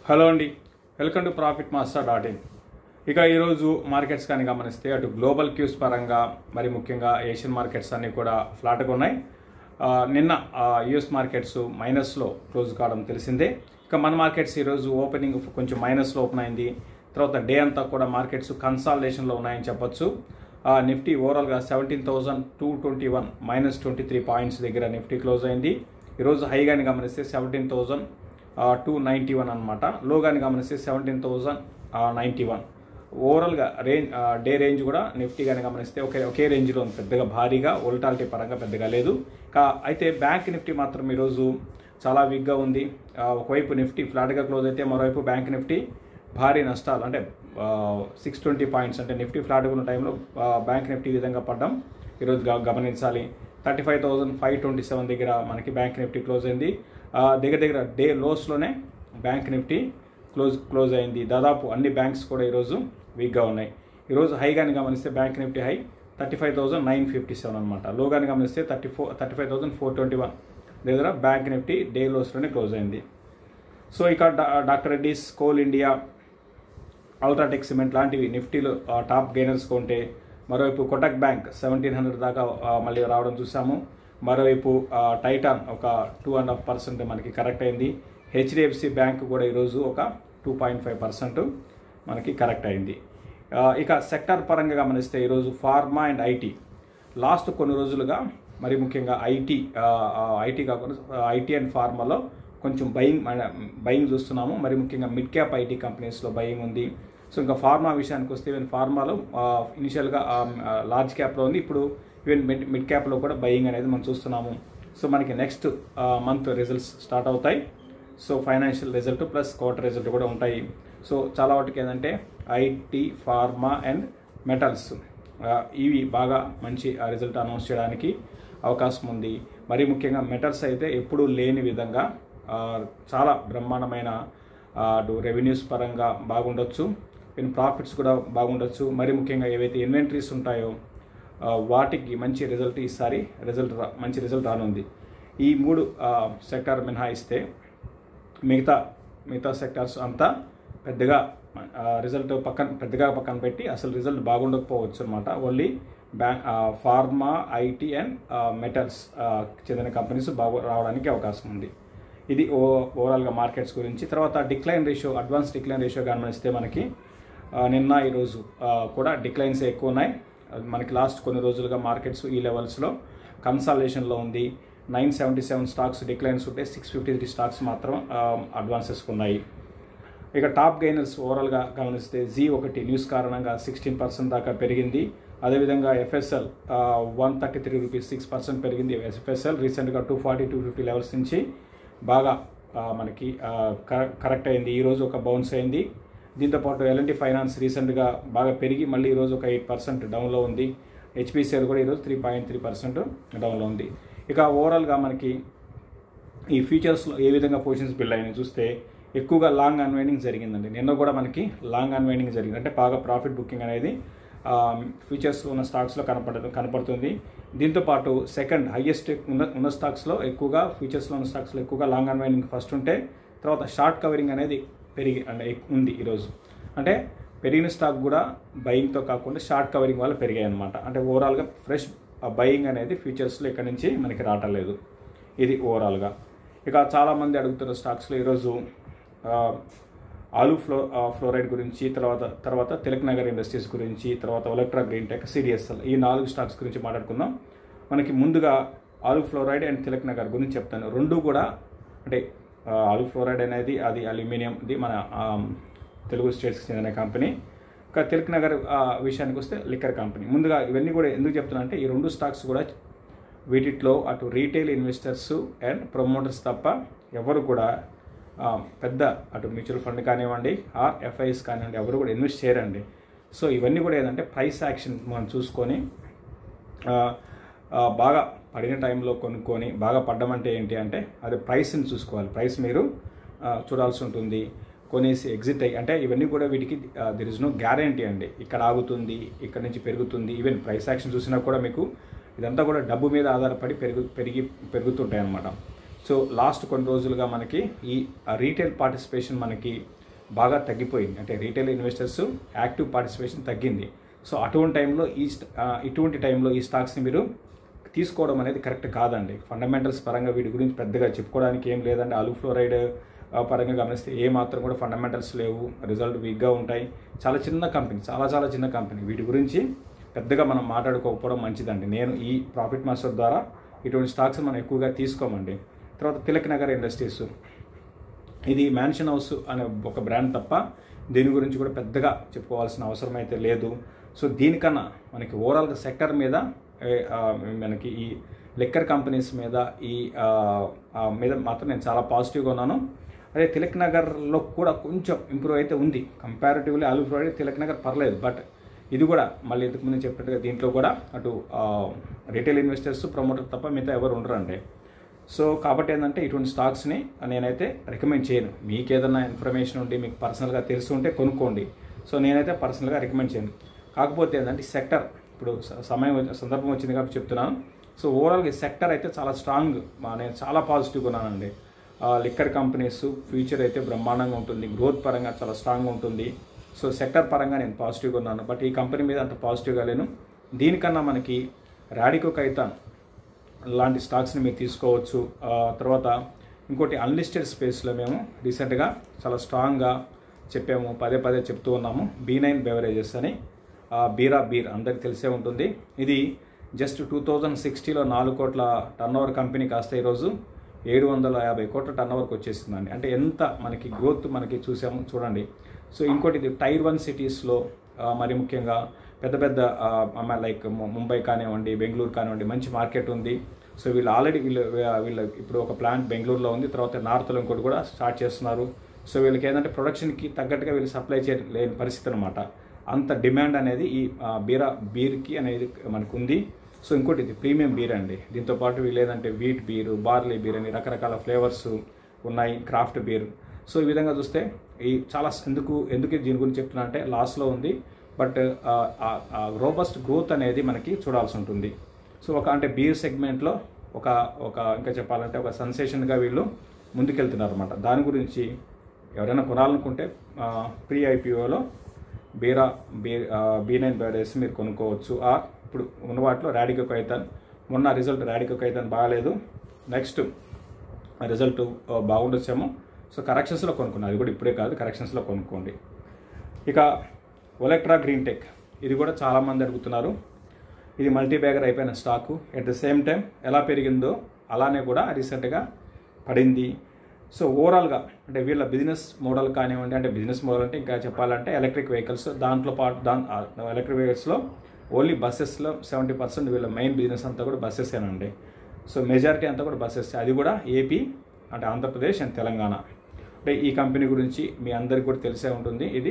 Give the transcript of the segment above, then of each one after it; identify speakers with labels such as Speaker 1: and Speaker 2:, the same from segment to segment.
Speaker 1: hello అండి welcome to profit master dot in ఇక ఈరోజు మార్కెట్స్ కానీ గమనిస్తే అటు గ్లోబల్ క్యూస్ పరంగా మరి ముఖ్యంగా ఏషియన్ మార్కెట్స్ అన్నీ కూడా ఫ్లాట్గా ఉన్నాయి ఆ, నిన్న యుఎస్ మార్కెట్స్ మైనస్లో క్లోజ్ కావడం తెలిసిందే ఇక మన మార్కెట్స్ ఈరోజు ఓపెనింగ్ కొంచెం మైనస్లో ఓపెన్ అయింది తర్వాత డే అంతా కూడా మార్కెట్స్ కన్సాలిడేషన్లో ఉన్నాయని చెప్పొచ్చు ఆ, నిఫ్టీ ఓవరాల్గా seventeen thousand two twenty one minus twenty three points దగ్గర నిఫ్టీ క్లోజ్ అయింది ఈరోజు హైగాని గమనిస్తే seventeen thousand two ninety one అనమాట లోగాని గమనిస్తే సెవెంటీన్ థౌసండ్ నైంటీ వన్ ఓవరాల్గా రేంజ్ డే రేంజ్ కూడా నిఫ్టీ కానీ గమనిస్తే ఒకే ఒకే రేంజ్లో ఉంది పెద్దగా భారీగా వోల్టాలిటీ పరంగా పెద్దగా లేదు కా అయితే బ్యాంక్ నిఫ్టీ మాత్రం ఈరోజు చాలా వీక్గా ఉంది ఆ, ఒకవైపు నిఫ్టీ ఫ్లాట్గా క్లోజ్ అయితే మరోవైపు బ్యాంక్ నిఫ్టీ భారీ నష్టాలు అంటే సిక్స్ ట్వంటీ పాయింట్స్ అంటే నిఫ్టీ ఫ్లాట్గా ఉన్న టైంలో ఆ, బ్యాంక్ నిఫ్టీ ఈ విధంగా పడ్డం ఈరోజు గ- గమనించాలి thirty five thousand five twenty seven దగ్గర మనకి బ్యాంక్ నిఫ్టీ క్లోజ్ అయింది ఆ, దగ్గర దగ్గర డే లోస్లోనే బ్యాంక్ నిఫ్టీ క్లోజ్ క్లోజ్ అయింది దాదాపు అన్ని బ్యాంక్స్ కూడా ఈరోజు వీక్గా ఉన్నాయి ఈరోజు హైగాని గమనిస్తే bank Nifty high thirty five thousand nine fifty seven అనమాట లోగాని గమనిస్తే thirty four thirty five thousand four twenty one దగ్గర బ్యాంక్ నిఫ్టీ డే లోస్లోనే క్లోజ్ అయింది సో ఇక డా- doctor Reddy's Coal India UltraTech Cement లాంటివి నిఫ్టీలో ఆ, టాప్ గెయినర్స్ కొంటే మరోవైపు కొటక్ బ్యాంక్ సెవెంటీన్ హండ్రెడ్ దాకా ఆ, మళ్ళీ రావడం చూసాము మరోవైపు ఆ, టైటాన్ ఒక టూ అండ్ హాఫ్ పర్సెంట్ మనకి కరెక్ట్ అయింది హెచ్డిఎఫ్సి బ్యాంక్ కూడా ఈరోజు ఒక టూ పాయింట్ ఫైవ్ పర్సెంట్ మనకి కరెక్ట్ అయింది ఆ, ఇక సెక్టార్ పరంగా గమనిస్తే ఈరోజు ఫార్మా అండ్ ఐటీ లాస్ట్ కొన్ని రోజులుగా మరి ముఖ్యంగా ఐటీ ఐటీ కాకుండా ఐటీ అండ్ ఫార్మాలో కొంచెం బయింగ్ బయింగ్ చూస్తున్నాము మరి ముఖ్యంగా మిడ్ క్యాప్ ఐటీ కంపెనీస్లో బయింగ్ ఉంది సో ఇంకా ఫార్మా విషయానికి వస్తే ఈవెన్ ఫార్మాలో ఇనిషియల్గా లార్జ్ క్యాప్లో ఉంది ఇప్పుడు ఈవెన్ మిడ్ మిడ్ క్యాప్లో కూడా బయింగ్ అనేది మనం చూస్తున్నాము సో మనకి నెక్స్ట్ మంత్ రిజల్ట్స్ స్టార్ట్ అవుతాయి so financial result plus quarter result కూడా ఉంటాయి సో చాలా వాటికి ఏంటంటే ఐటీ ఫార్మా అండ్ మెటల్స్ ఇవి బాగా మంచి రిజల్ట్ అనౌన్స్ చేయడానికి అవకాశం ఉంది మరి ముఖ్యంగా మెటల్స్ అయితే ఎప్పుడూ లేని విధంగా ఆ, చాలా బ్రహ్మాండమైన ఆ, అటు రెవెన్యూస్ పరంగా బాగుండొచ్చు ఈవెన్ ప్రాఫిట్స్ కూడా బాగుండొచ్చు మరి ముఖ్యంగా ఏవైతే ఇన్వెంటరీస్ ఉంటాయో ఆ, వాటికి మంచి రిజల్ట్ ఈసారి రిజల్ట్ రా- మంచి రిజల్ట్ రానుంది ఈ మూడు సెక్టార్ మినహాయిస్తే మిగతా మిగతా సెక్టార్స్ అంతా పెద్దగా రిజల్ట్ పక్కన పెద్దగా పక్కన పెట్టి అసలు రిజల్ట్ బాగుండకపోవచ్చు అనమాట only bank pharma IT and metals చెందిన కంపెనీస్ బాగు రావడానికి అవకాశం ఉంది ఇది ఓ ఓవరాల్గా మార్కెట్స్ గురించి తర్వాత decline ratio advance decline ratio గమనిస్తే మనకి ఆ, నిన్న ఈరోజు ఆ, కూడా డిక్లైన్స్ ఎక్కువ ఉన్నాయి అది మనకి లాస్ట్ కొన్ని రోజులుగా మార్కెట్స్ ఈ లెవెల్స్లో కన్సాలేషన్లో ఉంది nine seventy seven stocks declines ఉంటే సిక్స్ ఫిఫ్టీ త్రీ స్టాక్స్ మాత్రం అడ్వాన్సెస్ ఉన్నాయి ఇక టాప్ గెయినర్స్ ఓవరాల్గా గమనిస్తే జీ ఒకటి న్యూస్ కారణంగా సిక్స్టీన్ పర్సెంట్ దాకా పెరిగింది అదేవిధంగా FSL one thirty three rupees six percent పెరిగింది ఎఫ్ఎస్ఎల్ రీసెంట్గా two forty two fifty levels నుంచి బాగా ఆ, మనకి ఆ, కర- కరెక్ట్ అయింది ఈరోజు ఒక బౌన్స్ అయింది దీంతోపాటు ఎల్ఎన్టీ ఫైనాన్స్ రీసెంట్గా బాగా పెరిగి మళ్ళీ ఈరోజు ఒక ఎయిట్ పర్సెంట్ డౌన్లో ఉంది హెచ్పిసిఎల్ కూడా ఈరోజు త్రీ పాయింట్ త్రీ పర్సెంట్ డౌన్లో ఉంది ఇక ఓవరాల్గా మనకి ఈ ఫ్యూచర్స్లో ఏ విధంగా పొజిషన్స్ బిల్డ్ అయినాయి చూస్తే ఎక్కువగా లాంగ్ అన్వైండింగ్ జరిగిందండి నిన్న కూడా మనకి లాంగ్ అన్వైండింగ్ జరిగింది అంటే బాగా ప్రాఫిట్ బుకింగ్ అనేది ఫ్యూచర్స్లో ఉన్న స్టాక్స్లో కనపడ కనపడుతుంది దీంతోపాటు సెకండ్ హైయెస్ట్ ఉన్న ఉన్న స్టాక్స్లో ఎక్కువగా ఫ్యూచర్స్లో ఉన్న స్టాక్స్లో ఎక్కువగా లాంగ్ అన్వైండింగ్ ఫస్ట్ ఉంటే తర్వాత షార్ట్ కవరింగ్ అనేది పెరిగి అంటే ఎక్- ఉంది ఈరోజు అంటే పెరిగిన స్టాక్ కూడా బయింగ్తో కాకుండా షార్ట్ కవరింగ్ వల్ల పెరిగాయి అనమాట అంటే ఓవరాల్గా ఫ్రెష్ బయింగ్ అనేది ఫ్యూచర్స్లో ఇక్కడ నుంచి మనకి రావటం లేదు ఇది ఓవరాల్గా ఇక చాలామంది అడుగుతున్న స్టాక్స్లో ఈరోజు ఆ, ఆలు ఫ్లో ఆ, ఫ్లోరైడ్ గురించి తర్వాత తర్వాత తిలక్ నగర్ ఇండస్ట్రీస్ గురించి తర్వాత ఒలెక్ట్రా గ్రీన్ టెక్ సిడిఎస్ఎల్ ఈ నాలుగు స్టాక్స్ గురించి మాట్లాడుకుందాం మనకి ముందుగా ఆలు ఫ్లోరైడ్ అండ్ తిలక్ నగర్ గురించి చెప్తాను రెండు కూడా అంటే ఆ, ఆలు ఫ్లోరైడ్ అనేది అది అల్యూమినియంది మన ఆ, తెలుగు స్టేట్స్కి చెందిన కంపెనీ ఇంకా తిలక్ నగర్ ఆ, విషయానికి వస్తే లిక్కర్ కంపెనీ ముందుగా ఇవన్నీ కూడా ఎందుకు చెప్తున్నా అంటే ఈ రెండు స్టాక్స్ కూడా వీటిలో అటు రీటైల్ ఇన్వెస్టర్స్ అండ్ ప్రమోటర్స్ తప్ప ఎవరు కూడా ఆ, పెద్ద అటు మ్యూచువల్ ఫండ్ కానివ్వండి ఆర్ ఎఫ్ఐఎస్ కానివ్వండి ఎవరు కూడా ఇన్వెస్ట్ చేయరండి సో ఇవన్నీ కూడా ఏంటంటే ప్రైస్ యాక్షన్ మనం చూసుకొని ఆ, ఆ, బాగా పడిన టైంలో కొనుక్కొని బాగా పడ్డం అంటే ఏంటి అంటే అది ప్రైస్ని చూసుకోవాలి ప్రైస్ మీరు ఆ, చూడాల్సి ఉంటుంది కొనేసి ఎగ్జిట్ అయ్యి అంటే ఇవన్నీ కూడా వీటికి దిర్ ఇస్ నో గ్యారంటీ అండి ఇక్కడ ఆగుతుంది ఇక్కడ నుంచి పెరుగుతుంది ఈవెన్ ప్రైస్ యాక్షన్ చూసినా కూడా మీకు ఇదంతా కూడా డబ్బు మీద ఆధారపడి పెరుగు పెరిగి పెరుగుతుంటాయి అన్నమాట సో లాస్ట్ కొన్ని రోజులుగా మనకి ఈ రీటైల్ పార్టిసిపేషన్ మనకి బాగా తగ్గిపోయింది అంటే రీటైల్ ఇన్వెస్టర్స్ యాక్టివ్ పార్టిసిపేషన్ తగ్గింది సో అటువంటి టైంలో ఈ స్ట్- ఆ, ఇటువంటి టైంలో ఈ స్టాక్స్ని మీరు తీసుకోవడం అనేది కరెక్ట్ కాదండి ఫండమెంటల్స్ పరంగా వీటి గురించి పెద్దగా చెప్పుకోవడానికి ఏం లేదండి అలు ఫ్లోరైడ్ ఆ, పరంగా గమనిస్తే ఏ మాత్రం కూడా ఫండమెంటల్స్ లేవు రిజల్ట్ వీక్గా ఉంటాయి చాలా చిన్న కంపెనీ చాలా చాలా చిన్న కంపెనీ వీటి గురించి పెద్దగా మనం మాట్లాడుకోకపోవడం మంచిదండి నేను ఈ ప్రాఫిట్ మాస్టర్ ద్వారా ఇటువంటి స్టాక్స్ మనం ఎక్కువగా తీసుకోమండి తర్వాత తిలక్ నగర్ ఇండస్ట్రీస్ ఇది మ్యాన్షన్ హౌస్ అనే ఒక బ్రాండ్ తప్ప దీని గురించి కూడా పెద్దగా చెప్పుకోవాల్సిన అవసరం అయితే లేదు సో దీనికన్నా మనకి ఓవరాల్గా సెక్టర్ మీద ఏ, ఆ, మనకి ఈ లిక్కర్ కంపెనీస్ మీద ఈ ఆ, ఆ, మీద మాత్రం నేను చాలా పాజిటివ్గా ఉన్నాను అదే తిలక్ నగర్లో కూడా కొంచెం ఇంప్రూవ్ అయితే ఉంది కంపారిటివ్లీ ఆలు ఫ్రైడే తిలక్ నగర్ పర్లేదు బట్ ఇది కూడా మళ్ళీ ఇంతకుముందు చెప్పినట్టుగా దీంట్లో కూడా అటు రిటైల్ ఇన్వెస్టర్స్ ప్రమోటర్ తప్ప మిగతా ఎవరు ఉండరండి సో కాబట్టి ఏంటంటే ఇటువంటి స్టాక్స్ని నేనైతే రికమెండ్ చేయను మీకు ఏదైనా ఇన్ఫర్మేషన్ ఉండి మీకు పర్సనల్గా తెలిసి ఉంటే కొనుక్కోండి సో నేనైతే పర్సనల్గా రికమెండ్ చేయను కాకపోతే ఏంటంటే సెక్టర్ ఇప్పుడు స- సమయం వచ్చి- సందర్భం వచ్చింది కాబట్టి చెప్తున్నాను సో ఓవరాల్గా ఈ సెక్టర్ అయితే చాలా స్ట్రాంగ్ మా- నేను చాలా పాజిటివ్గా ఉన్నానండి లిక్కర్ కంపెనీస్ ఫ్యూచర్ అయితే బ్రహ్మాండంగా ఉంటుంది గ్రోత్ పరంగా చాలా స్ట్రాంగ్గా ఉంటుంది సో సెక్టర్ పరంగా నేను పాజిటివ్గా ఉన్నాను బట్ ఈ కంపెనీ మీద అంత పాజిటివ్గా లేను దీనికన్నా మనకి రాడికో కైతాన్ లాంటి స్టాక్స్ని మీరు తీసుకోవచ్చు ఆ, తర్వాత ఇంకోటి అన్లిస్టెడ్ స్పేస్లో మేము రీసెంట్గా చాలా స్ట్రాంగ్గా చెప్పాము పదే పదే చెప్తూ ఉన్నాము బీ నైన్ బెవరేజెస్ అని ఆ, బీరా బీర్ అందరికి తెలిసే ఉంటుంది ఇది జస్ట్ టూ థౌజండ్ సిక్స్టీలో నాలుగు కోట్ల టర్న్ ఓవర్ కంపెనీ కాస్త ఈరోజు ఏడు వందల యాభై కోట్ల టర్న్ ఓవర్కి వచ్చేసిందండి అంటే ఎంత మనకి గ్రోత్ మనకి చూసాము చూడండి సో ఇంకోటి ఇది టైర్ వన్ సిటీస్లో ఆ, మరి ముఖ్యంగా పెద్ద పెద్ద లైక్ ముంబై కానివ్వండి బెంగళూరు కానివ్వండి మంచి మార్కెట్ ఉంది సో వీళ్ళు ఆల్రెడీ వీళ్ళు వీళ్ళ ఇప్పుడు ఒక ప్లాంట్ బెంగళూరులో ఉంది తర్వాత నార్త్లో ఇంకోటి కూడా స్టార్ట్ చేస్తున్నారు సో వీళ్ళకి ఏంటంటే ప్రొడక్షన్కి తగ్గట్టుగా వీళ్ళు సప్లై చేయలేని పరిస్థితి అనమాట అంత డిమాండ్ అనేది ఈ ఆ, బీరా బీర్కి అనేది మనకు ఉంది సో ఇంకోటి ఇది ప్రీమియం బీర్ అండి దీంతో పాటు వీళ్ళు ఏంటంటే వీట్ బీర్ బార్లీ బీర్ అని రకరకాల ఫ్లేవర్స్ ఉన్నాయి క్రాఫ్ట్ బీర్ సో ఈ విధంగా చూస్తే ఈ చాలా ఎందుకు ఎందుకు దీని గురించి చెప్తున్నా అంటే లాస్లో ఉంది బట్ రోబస్ట్ గ్రోత్ అనేది మనకి చూడాల్సి ఉంటుంది సో ఒక అంటే బీర్ సెగ్మెంట్లో ఒక ఒక ఇంకా చెప్పాలంటే ఒక సెన్సేషన్గా వీళ్ళు ముందుకెళ్తున్నారు అనమాట దాని గురించి ఎవరైనా కొనాలనుకుంటే ప్రీ ఐపీఓలో బీరా బీ బీ నైన్ బ్యాడేస్ మీరు కొనుక్కోవచ్చు ఆ ఇప్పుడు ఉన్న వాటిలో రాడికో కైతాన్ మొన్న రిజల్ట్ రాడికో కైతాన్ బాగాలేదు నెక్స్ట్ రిజల్ట్ బాగుండొచ్చేమో సో కరెక్షన్స్లో కొనుక్కున్నాను అది కూడా ఇప్పుడే కాదు కరెక్షన్స్లో కొనుక్కోండి ఇక ఒలెక్ట్రా గ్రీన్ టెక్ ఇది కూడా చాలామంది అడుగుతున్నారు ఇది మల్టీ బ్యాగర్ అయిపోయిన stock at the same time ఎలా పెరిగిందో అలానే కూడా రీసెంట్గా పడింది సో ఓవరాల్గా అంటే వీళ్ళ బిజినెస్ మోడల్ కానివ్వండి అంటే బిజినెస్ మోడల్ అంటే ఇంకా చెప్పాలంటే ఎలక్ట్రిక్ వెహికల్స్ దాంట్లో పాటు దాని ఎలక్ట్రిక్ వెహికల్స్లో ఓన్లీ బస్సెస్లో సెవెంటీ పర్సెంట్ వీళ్ళ మెయిన్ బిజినెస్ అంతా కూడా బస్సెసేనండి సో మెజారిటీ అంతా కూడా బస్సెస్ అది కూడా ఏపీ అంటే ఆంధ్రప్రదేశ్ అండ్ తెలంగాణ అంటే ఈ కంపెనీ గురించి మీ అందరికీ కూడా తెలిసే ఉంటుంది ఇది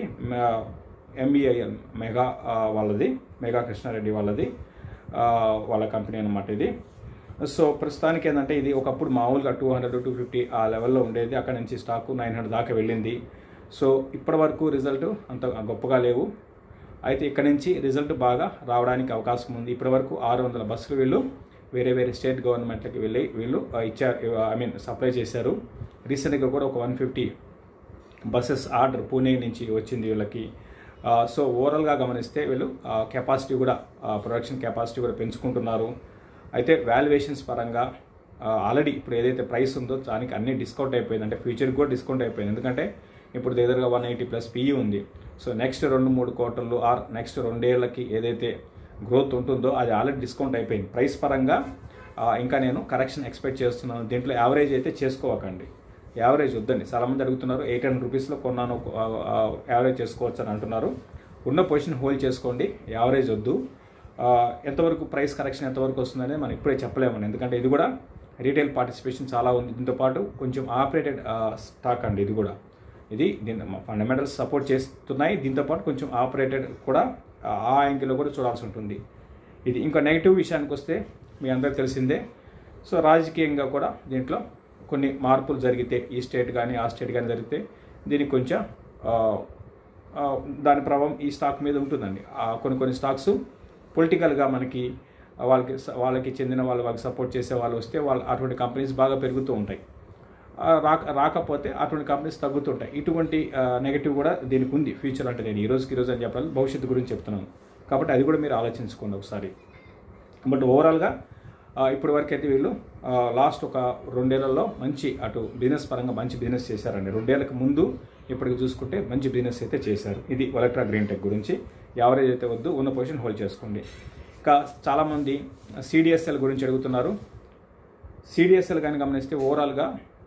Speaker 1: ఎంబీఐఎల్ మెగా ఆ, వాళ్ళది మెగా కృష్ణారెడ్డి వాళ్ళది ఆ, వాళ్ళ కంపెనీ అనమాట ఇది సో ప్రస్తుతానికి ఏంటంటే ఇది ఒకప్పుడు మామూలుగా టూ హండ్రెడ్ టూ ఫిఫ్టీ ఆ లెవెల్లో ఉండేది అక్కడ నుంచి స్టాకు నైన్ హండ్రెడ్ దాకా వెళ్ళింది సో ఇప్పటి వరకు రిజల్ట్ అంత గొప్పగా లేవు అయితే ఇక్కడ నుంచి రిజల్ట్ బాగా రావడానికి అవకాశం ఉంది ఇప్పటి వరకు ఆరు వందల బస్సులు వీళ్ళు వేరే వేరే స్టేట్ గవర్నమెంట్లకి వెళ్ళి వీళ్ళు ఆ, ఇచ్చారు ఐ మీన్ సప్లై చేశారు రీసెంట్గా కూడా ఒక one fifty buses order Pune నుంచి వచ్చింది వీళ్ళకి ఆ, సో ఓవరాల్గా గమనిస్తే వీళ్ళు కెపాసిటీ కూడా ప్రొడక్షన్ కెపాసిటీ కూడా పెంచుకుంటున్నారు అయితే వాల్యుయేషన్స్ పరంగా ఆల్రెడీ ఇప్పుడు ఏదైతే ప్రైస్ ఉందో దానికి అన్ని డిస్కౌంట్ అయిపోయింది అంటే ఫ్యూచర్కి కూడా డిస్కౌంట్ అయిపోయింది ఎందుకంటే ఇప్పుడు దగ్గరగా వన్ ఎయిటీ ప్లస్ పిఈ ఉంది సో నెక్స్ట్ రెండు మూడు క్వార్టర్లు ఆర్ నెక్స్ట్ రెండేళ్లకి ఏదైతే గ్రోత్ ఉంటుందో అది ఆల్రెడీ డిస్కౌంట్ అయిపోయింది ప్రైస్ పరంగా ఆ, ఇంకా నేను కరెక్షన్ ఎక్స్పెక్ట్ చేస్తున్నాను దీంట్లో యావరేజ్ అయితే చేసుకోవకండి యావరేజ్ వద్దండి చాలామంది అడుగుతున్నారు ఎయిట్ హండ్రెడ్ రూపీస్లో కొన్నాను ఆ, ఆ, యావరేజ్ చేసుకోవచ్చు అని అంటున్నారు ఉన్న పొజిషన్ హోల్డ్ చేసుకోండి యావరేజ్ వద్దు ఆ, ఎంతవరకు ప్రైస్ కరెక్షన్ ఎంతవరకు వస్తుందనేది మనం ఇప్పుడే చెప్పలేమండి ఎందుకంటే ఇది కూడా రీటైల్ పార్టిసిపేషన్ చాలా ఉంది దీంతో పాటు కొంచెం ఆపరేటెడ్ స్టాక్ అండి ఇది కూడా ఇది దీని ఫండమెంటల్స్ సపోర్ట్ చేస్తున్నాయి దీంతో పాటు కొంచెం ఆపరేటెడ్ కూడా ఆ- ఆ యాంగిల్లో కూడా చూడాల్సి ఉంటుంది ఇది ఇంకా నెగిటివ్ విషయానికి వస్తే మీ అందరికి తెలిసిందే సో రాజకీయంగా కూడా దీంట్లో కొన్ని మార్పులు జరిగితే ఈ స్టేట్ కానీ ఆ స్టేట్ కానీ జరిగితే దీనికి కొంచెం ఆ, ఆ, దాని ప్రభావం ఈ స్టాక్ మీద ఉంటుందండి ఆ కొన్ని కొన్ని స్టాక్స్ పొలిటికల్గా మనకి వాళ్ళకి వాళ్ళకి చెందిన వాళ్ళు వాళ్ళకి సపోర్ట్ చేసే వాళ్ళు వస్తే వాళ్ళు అటువంటి కంపెనీస్ బాగా పెరుగుతూ ఉంటాయి ఆ, రాక రాకపోతే అటువంటి కంపెనీస్ తగ్గుతుంటాయి ఇటువంటి నెగిటివ్ కూడా దీనికి ఉంది ఫ్యూచర్ అంటే నేను ఈ రోజుకి ఈ రోజు అని చెప్పాలి భవిష్యత్తు గురించి చెప్తున్నాను కాబట్టి అది కూడా మీరు ఆలోచించుకోండి ఒకసారి బట్ ఓవరాల్గా ఇప్పటి వరకు అయితే వీళ్ళు లాస్ట్ ఒక రెండేళ్లలో మంచి అటు బిజినెస్ పరంగా మంచి బిజినెస్ చేశారండి రెండేళ్లకు ముందు ఇప్పటికి చూసుకుంటే మంచి బిజినెస్ అయితే చేశారు ఇది ఒలెక్ట్రా గ్రీన్ టెక్ గురించి యావరేజ్ అయితే వద్దు ఉన్న పొజిషన్ హోల్డ్ చేసుకోండి ఇంకా చాలామంది సిడిఎస్ఎల్ గురించి అడుగుతున్నారు సిడిఎస్ఎల్ కానీ గమనిస్తే ఓవరాల్గా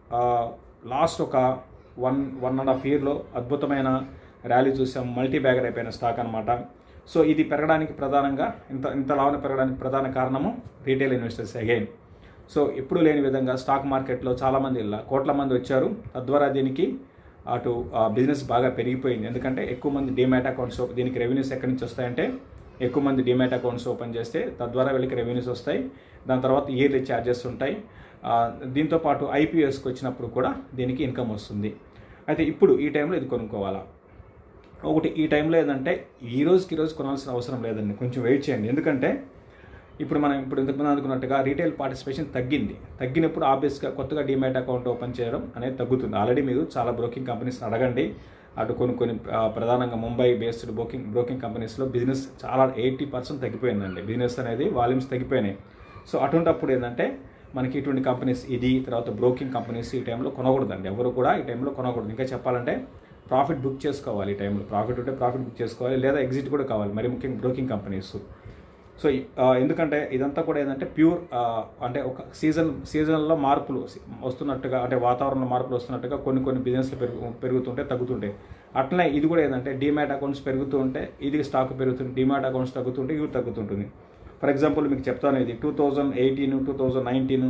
Speaker 1: లాస్ట్ ఒక వన్ వన్ అండ్ హాఫ్ ఇయర్లో అద్భుతమైన ర్యాలీ చూసాం మల్టీ బ్యాగర్ అయిపోయిన స్టాక్ అనమాట సో ఇది పెరగడానికి ప్రధానంగా ఇంత ఇంత లాభం పెరగడానికి ప్రధాన కారణము రీటైల్ ఇన్వెస్టర్స్ అగైన్ సో ఎప్పుడు లేని విధంగా స్టాక్ మార్కెట్లో చాలామంది ఇలా కోట్ల మంది వచ్చారు తద్వారా దీనికి అటు బిజినెస్ బాగా పెరిగిపోయింది ఎందుకంటే ఎక్కువ మంది డిమాట్ అకౌంట్స్ దీనికి రెవెన్యూస్ ఎక్కడి నుంచి వస్తాయంటే ఎక్కువ మంది డిమాట్ అకౌంట్స్ ఓపెన్ చేస్తే తద్వారా వీళ్ళకి రెవెన్యూస్ వస్తాయి దాని తర్వాత ఇయర్లీ ఛార్జెస్ ఉంటాయి ఆ, దీంతో పాటు ఐపీఎస్కి వచ్చినప్పుడు కూడా దీనికి ఇన్కమ్ వస్తుంది అయితే ఇప్పుడు ఈ టైంలో ఇది కొనుక్కోవాలా ఒకటి ఈ టైంలో ఏంటంటే ఈ రోజుకి ఈ రోజు కొనాల్సిన అవసరం లేదండి కొంచెం వెయిట్ చేయండి ఎందుకంటే ఇప్పుడు మనం ఇప్పుడు ఇంతకుముందు అనుకున్నట్టుగా రీటైల్ పార్టిసిపేషన్ తగ్గింది తగ్గినప్పుడు ఆబ్వియస్గా కొత్తగా డిమాట్ అకౌంట్ ఓపెన్ చేయడం అనేది తగ్గుతుంది ఆల్రెడీ మీరు చాలా బ్రోకింగ్ కంపెనీస్ అడగండి అటు కొన్ని కొన్ని ఆ, ప్రధానంగా ముంబై బేస్డ్ బ్రోకింగ్ బ్రోకింగ్ కంపెనీస్లో బిజినెస్ చాలా ఎయిటీ పర్సెంట్ తగ్గిపోయిందండి బిజినెస్ అనేది వాల్యూమ్స్ తగ్గిపోయినాయి సో అటువంటప్పుడు ఏంటంటే మనకి ఇటువంటి కంపెనీస్ ఇది తర్వాత బ్రోకింగ్ కంపెనీస్ ఈ టైంలో కొనకూడదండి ఎవరు కూడా ఈ టైంలో కొనకూడదు ఇంకా చెప్పాలంటే ప్రాఫిట్ బుక్ చేసుకోవాలి ఈ టైంలో ప్రాఫిట్ ఉంటే ప్రాఫిట్ బుక్ చేసుకోవాలి లేదా ఎగ్జిట్ కూడా కావాలి మరి ముఖ్యంగా బ్రోకింగ్ కంపెనీస్ సో ఈ- ఆ, ఎందుకంటే ఇదంతా కూడా ఏంటంటే ప్యూర్ ఆ, అంటే ఒక సీజన్ సీజన్లో మార్పులు వస్తున్నట్టుగా అంటే వాతావరణంలో మార్పులు వస్తున్నట్టుగా కొన్ని కొన్ని బిజినెస్లు పెరుగు పెరుగుతుంటాయి తగ్గుతుంటాయి అట్లనే ఇది కూడా ఏంటంటే డిమాట్ అకౌంట్స్ పెరుగుతూ ఉంటే ఇది స్టాక్ పెరుగుతుంది డిమాట్ అకౌంట్స్ తగ్గుతుంటే ఇది తగ్గుతుంటుంది ఫర్ ఎగ్జాంపుల్ మీకు చెప్తాను ఇది two thousand eighteen two thousand nineteen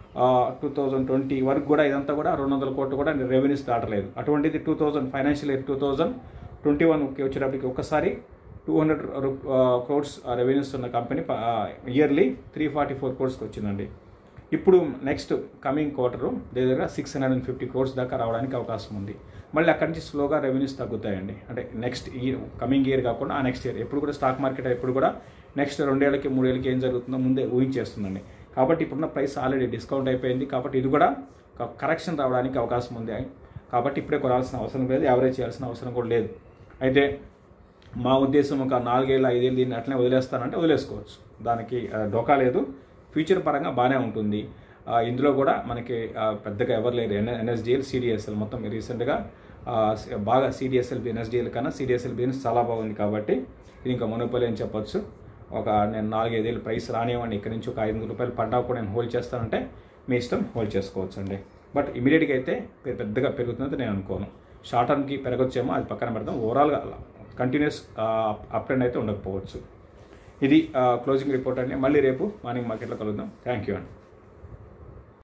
Speaker 1: two thousand twenty వరకు కూడా ఇదంతా కూడా రెండు వందల కోట్లు కూడా రెవెన్యూస్ దాటలేదు అటువంటిది two thousand financial year two thousand twenty వన్కి వచ్చేటప్పటికి ఒక్కసారి టూ హండ్రెడ్ క్రోడ్స్ రెవెన్యూస్ ఉన్న company yearly three forty four క్రోడ్స్కి వచ్చిందండి ఇప్పుడు నెక్స్ట్ కమింగ్ క్వార్టర్ దగ్గర six hundred and fifty crores దాకా రావడానికి అవకాశం ఉంది మళ్ళీ అక్కడి నుంచి స్లోగా రెవెన్యూస్ తగ్గుతాయండి అంటే నెక్స్ట్ ఇయర్ కమింగ్ ఇయర్ కాకుండా ఆ నెక్స్ట్ ఇయర్ ఎప్పుడు కూడా స్టాక్ మార్కెట్ ఎప్పుడు కూడా నెక్స్ట్ రెండేళ్ళకి మూడేళ్ళకి ఏం జరుగుతుందో ముందే ఊహించేస్తుందండి కాబట్టి ఇప్పుడున్న ప్రైస్ ఆల్రెడీ డిస్కౌంట్ అయిపోయింది కాబట్టి ఇది కూడా కరెక్షన్ రావడానికి అవకాశం ఉంది కాబట్టి ఇప్పుడే కొనాల్సిన అవసరం లేదు యావరేజ్ చేయాల్సిన అవసరం కూడా లేదు అయితే మా ఉద్దేశం ఒక నాలుగేళ్ళు ఐదేళ్ళు దీన్ని అట్లనే వదిలేస్తానంటే వదిలేసుకోవచ్చు దానికి ఆ, డోకా లేదు ఫ్యూచర్ పరంగా బాగానే ఉంటుంది ఆ, ఇందులో కూడా మనకి ఆ, పెద్దగా ఎవరు లేరు ఎన్ ఎన్ఎస్డిఎల్ సిడిఎస్ఎల్ మొత్తం రీసెంట్గా ఆ, సి- బాగా సిడిఎస్ఎల్ ఎన్ఎస్డిఎల్ కన్నా సిడిఎస్ఎల్ బిజినెస్ చాలా బాగుంది కాబట్టి ఇది ఇంకా మునుపలి అని చెప్పొచ్చు ఒక నేను నాలుగైదేళ్ళు ప్రైస్ రానివ్వండి ఇక్కడ నుంచి ఒక ఐదు వందల రూపాయలు పడ్డా కూడా నేను హోల్డ్ చేస్తానంటే మీ ఇష్టం హోల్డ్ చేసుకోవచ్చు అండి బట్ ఇమీడియట్గా అయితే పె- పెద్దగా పెరుగుతుందని నేను అనుకోను షార్ట్ టర్మ్కి పెరగొచ్చేమో అది పక్కన పెడదాం ఓవరాల్గా కంటిన్యూస్ అప్ ట్రెండ్ అయితే ఉండకపోవచ్చు ఇది క్లోజింగ్ రిపోర్ట్ అండి మళ్ళీ రేపు మార్నింగ్ మార్కెట్లో కలుద్దాం థ్యాంక్ యూ అండి